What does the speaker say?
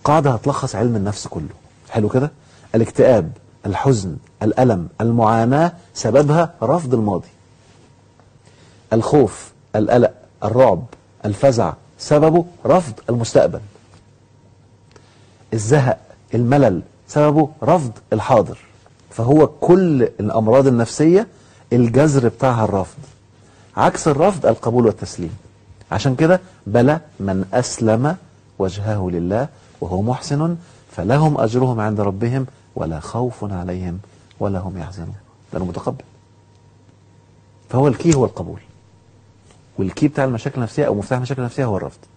قاعدة هتلخص علم النفس كله حلو كده الاكتئاب الحزن الألم المعاناة سببها رفض الماضي الخوف القلق الرعب الفزع سببه رفض المستقبل الزهق الملل سببه رفض الحاضر فهو كل الأمراض النفسية الجذر بتاعها الرفض عكس الرفض القبول والتسليم عشان كده بلى من أسلم وجهه لله وهو محسن فلهم أجرهم عند ربهم ولا خوف عليهم ولا هم يحزنون ده متقبل فهو الكي هو القبول والكي بتاع المشاكل النفسية أو مفتاح المشاكل النفسية هو الرفض